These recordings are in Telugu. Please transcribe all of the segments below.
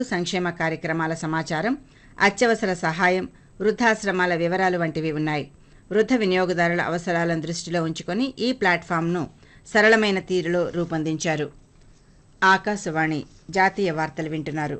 సంక్షేమ కార్యక్రమాల సమాచారం అత్యవసర సహాయం వృద్ధాశ్రమాల వివరాలు వంటివి ఉన్నాయి వృద్ధ వినియోగదారుల అవసరాలను దృష్టిలో ఉంచుకొని ఈ ప్లాట్ఫామ్ను సరళమైన తీరులో రూపొందించారు ఆకాశవాణి జాతీయ వార్తలు వింటున్నారు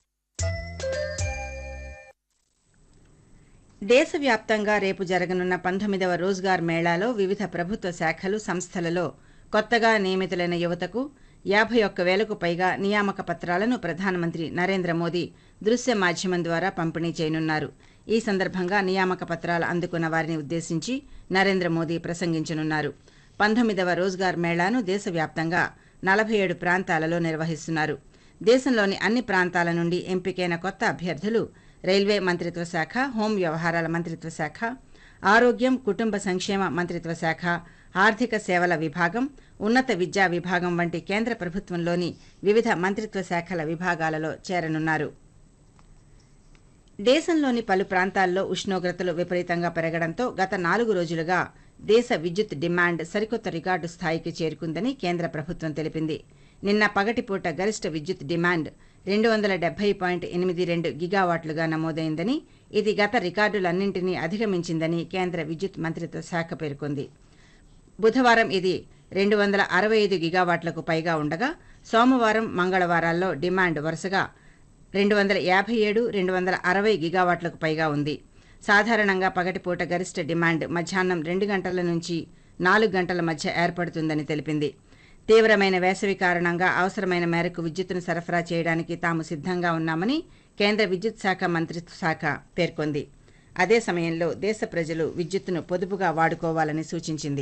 దేశవ్యాప్తంగా రేపు జరగనున్న పంతొమ్మిదవ రోజ్గార్ మేళాలో వివిధ ప్రభుత్వ శాఖలు సంస్థలలో కొత్తగా నియమితులైన యువతకు యాభై ఒక్క వేలకు పైగా నియామక పత్రాలను ప్రధానమంత్రి నరేంద్ర మోదీ దృశ్య మాధ్యమం ద్వారా పంపిణీ చేయనున్నారు ఈ సందర్భంగా నియామక పత్రాలు అందుకున్న వారిని ఉద్దేశించి నరేంద్ర మోదీ ప్రసంగించనున్నారు పంతొమ్మిదవ రోజ్గార్ మేళాను దేశవ్యాప్తంగా నలభై ఏడు ప్రాంతాలలో నిర్వహిస్తున్నారు దేశంలోని అన్ని ప్రాంతాల నుండి ఎంపికైన కొత్త అభ్యర్థులు రైల్వే మంత్రిత్వ శాఖ హోం వ్యవహారాల మంత్రిత్వ శాఖ ఆరోగ్యం కుటుంబ సంక్షేమ మంత్రిత్వ శాఖ ఆర్థిక సేవల విభాగం ఉన్నత విద్యా విభాగం వంటి కేంద్ర ప్రభుత్వంలోని వివిధ మంత్రిత్వ శాఖల విభాగాలలో చేరనున్నారు దేశంలోని పలు ప్రాంతాల్లో ఉష్ణోగ్రతలు విపరీతంగా పెరగడంతో గత నాలుగు రోజులుగా దేశ విద్యుత్ డిమాండ్ సరికొత్త రికార్డు స్థాయికి చేరుకుందని కేంద్ర ప్రభుత్వం తెలిపింది నిన్న పగటిపూట గరిష్ట విద్యుత్ డిమాండ్ రెండు వందల డెబ్బై పాయింట్ ఎనిమిది రెండు గిగావాట్లుగా నమోదైందని ఇది గత రికార్డులన్నింటినీ అధిగమించిందని కేంద్ర విద్యుత్ మంత్రిత్వ శాఖ పేర్కొంది బుధవారం ఇది రెండు వందల అరవై ఐదు గిగావాట్లకు పైగా ఉండగా సోమవారం మంగళవారాల్లో డిమాండ్ వరుసగా రెండు వందల యాభై ఏడు రెండు వందల అరవై గిగావాట్లకు పైగా ఉంది సాధారణంగా పగటిపూట గరిష్ట డిమాండ్ మధ్యాహ్నం రెండు గంటల నుంచి నాలుగు గంటల మధ్య ఏర్పడుతుందని తెలిపింది తీవ్రమైన వేసవి కారణంగా అవసరమైన మేరకు విద్యుత్తును సరఫరా చేయడానికి తాము సిద్ధంగా ఉన్నామని కేంద్ర విద్యుత్ శాఖ మంత్రిత్వ శాఖ పేర్కొంది అదే సమయంలో దేశ ప్రజలు విద్యుత్తును పొదుపుగా వాడుకోవాలని సూచించింది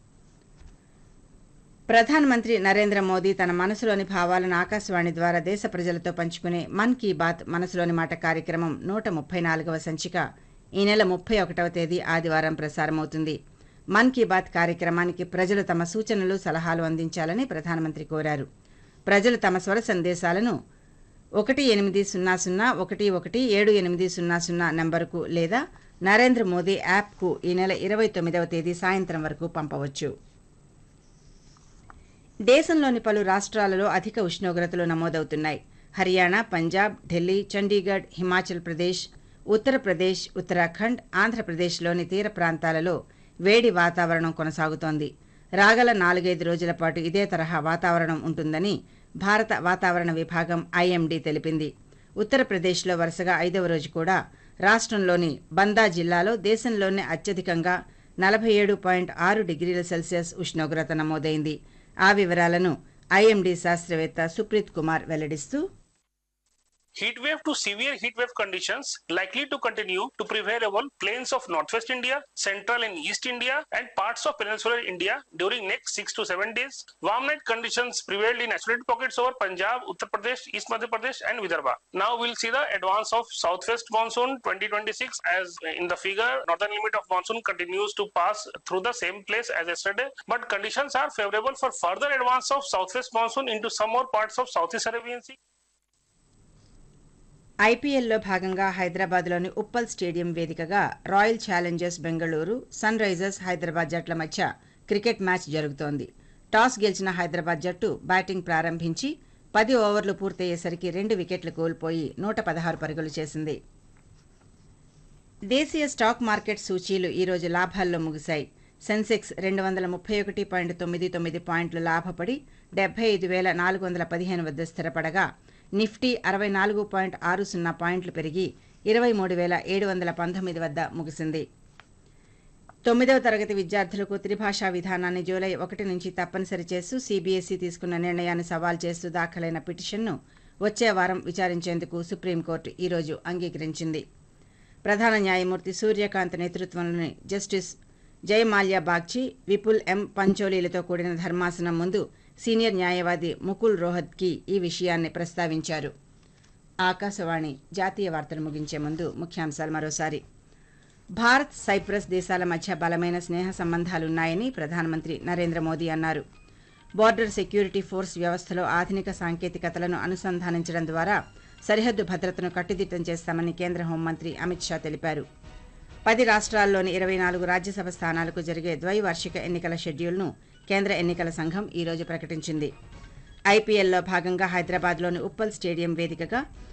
ప్రధానమంత్రి నరేంద్ర మోదీ తన మనసులోని భావాలను ఆకాశవాణి ద్వారా దేశ ప్రజలతో పంచుకునే మన్ కీ బాత్ మనసులోని మాట కార్యక్రమం నూట ముప్పై నాలుగవ సంచిక ఈ నెల ముప్పై ఒకటవ తేదీ ఆదివారం ప్రసారమవుతుంది మన్ కీ బాత్ కార్యక్రమానికి ప్రజలు తమ సూచనలు సలహాలు అందించాలని ప్రధానమంత్రి కోరారు ప్రజలు తమ స్వర సందేశాలను ఒకటి ఎనిమిది సున్నా సున్నా ఒకటి ఒకటి ఏడు ఎనిమిది సున్నా సున్నా నంబరుకు లేదా నరేంద్ర మోదీ యాప్కు ఈ నెల ఇరవై తొమ్మిదవ తేదీ సాయంత్రం వరకు పంపవచ్చు దేశంలోని పలు రాష్ట్రాలలో అధిక ఉష్ణోగ్రతలు నమోదవుతున్నాయి హర్యానా పంజాబ్ ఢిల్లీ చండీగఢ్ హిమాచల్ ప్రదేశ్ ఉత్తరప్రదేశ్ ఉత్తరాఖండ్ ఆంధ్రప్రదేశ్లోని తీర ప్రాంతాలలో వేడి వాతావరణం కొనసాగుతోంది రాగల నాలుగైదు రోజుల పాటు ఇదే తరహా వాతావరణం ఉంటుందని భారత వాతావరణ విభాగం ఐఎండీ తెలిపింది ఉత్తరప్రదేశ్లో వరుసగా ఐదవ రోజు కూడా రాష్ట్రంలోని బందా జిల్లాలో దేశంలోనే అత్యధికంగా నలభై ఏడు పాయింట్ ఆరు డిగ్రీల సెల్సియస్ ఉష్ణోగ్రత నమోదైంది ఆ వివరాలను ఐఎండీ శాస్త్రవేత్త Supreet Kumar వెల్లడిస్తూ Heat wave to severe heat wave conditions likely to continue to prevail over plains of northwest India, central and east India, and parts of peninsular India during next six to seven days. Warm night conditions prevailed in isolated pockets over Punjab, Uttar Pradesh, East Madhya Pradesh, and Vidarbha. Now we'll see the advance of southwest monsoon 2026 as in the figure northern limit of monsoon continues to pass through the same place as yesterday, but conditions are favorable for further advance of southwest monsoon into some more parts of southeast Arabian Sea. ఐపీఎల్లో భాగంగా హైదరాబాద్లోని ఉప్పల్ స్టేడియం వేదికగా Royal Challengers Bengaluru Sunrisers Hyderabad జట్ల మధ్య క్రికెట్ మ్యాచ్ జరుగుతోంది టాస్ గెలిచిన హైదరాబాద్ జట్టు బ్యాటింగ్ ప్రారంభించి పది ఓవర్లు పూర్తయ్యేసరికి రెండు వికెట్లు కోల్పోయి నూట పదహారు పరుగులు చేసింది దేశీయ స్టాక్ మార్కెట్ సూచీలు ఈరోజు లాభాల్లో ముగిశాయి సెన్సెక్స్ రెండు వందల ముప్పై ఒకటి పాయింట్ తొమ్మిది తొమ్మిది పాయింట్లు లాభపడి డెబ్బై ఐదు వేల నాలుగు వందల పదిహేను వద్ద స్థిరపడగా నిఫ్టీ అరవై నాలుగు పాయింట్ ఆరు సున్నా పాయింట్లు పెరిగి ఇరవై మూడు వేల ఏడు వందల పంతొమ్మిది వద్ద ముగిసింది తొమ్మిదవ తరగతి విద్యార్థులకు త్రిభాషా విధానాన్ని జూలై ఒకటి నుంచి తప్పనిసరి చేస్తూ సీబీఎస్ఈ తీసుకున్న నిర్ణయాన్ని సవాల్ చేస్తూ దాఖలైన పిటిషన్ను వచ్చే వారం విచారించేందుకు సుప్రీంకోర్టు ఈరోజు అంగీకరించింది ప్రధాన న్యాయమూర్తి సూర్యకాంత్ నేతృత్వంలోని జస్టిస్ జయమాల్యా బాగ్చి విపుల్ ఎం పంచోలీలతో కూడిన ధర్మాసనం ముందు సీనియర్ న్యాయవాది ముకుల్ రోహత్కి ఈ విషయాన్ని ప్రస్తావించారు ఆకాశవాణి జాతీయ వార్తలు ముగించే ముందు ముఖ్యాంశాలు మరోసారి భారత్ సైప్రస్ దేశాల మధ్య బలమైన స్నేహ సంబంధాలున్నాయని ప్రధానమంత్రి నరేంద్ర మోదీ అన్నారు బోర్డర్ సెక్యూరిటీ ఫోర్స్ వ్యవస్థలో ఆధునిక సాంకేతికతలను అనుసంధానించడం ద్వారా సరిహద్దు భద్రతను కట్టుదిట్టం చేస్తామని కేంద్ర హోంమంత్రి అమిత్ షా తెలిపారు పది రాష్ట్రాల్లోని ఇరవై నాలుగు రాజ్యసభ స్థానాలకు జరిగే ద్వైవార్షిక ఎన్నికల షెడ్యూల్ను కేంద్ర ఎన్నికల సంఘం ఈరోజు ప్రకటించింది ఐపీఎల్లో భాగంగా హైదరాబాద్లోని ఉప్పల్ స్టేడియం వేదికగా